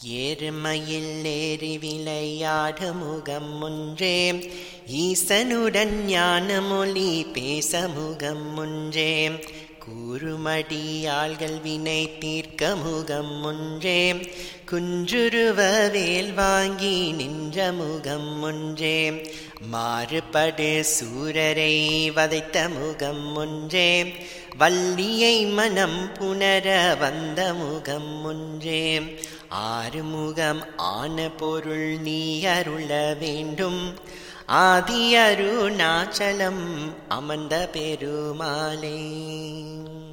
ஏறுமையில் ஏறி விளையாடு முகம் ஒன்றே ஈசனுடன் ஞானமொழி பேச முகம் ஒன்றே கூறுமடியாள்கள் வினை தீர்க்க முகம் ஒன்றே குன்றுருவ வேல் வாங்கி நின்ற முகம் ஒன்றே மாறுபடு சூரரை வதைத்த முகம் ஒன்றே வள்ளியை மனம் புணர வந்த முகம் ஒன்றே ஆறுமுகம் ஆன பொருள் நீ அருள வேண்டும் ஆதி அருணாச்சலம் அமர்ந்த பெருமாளே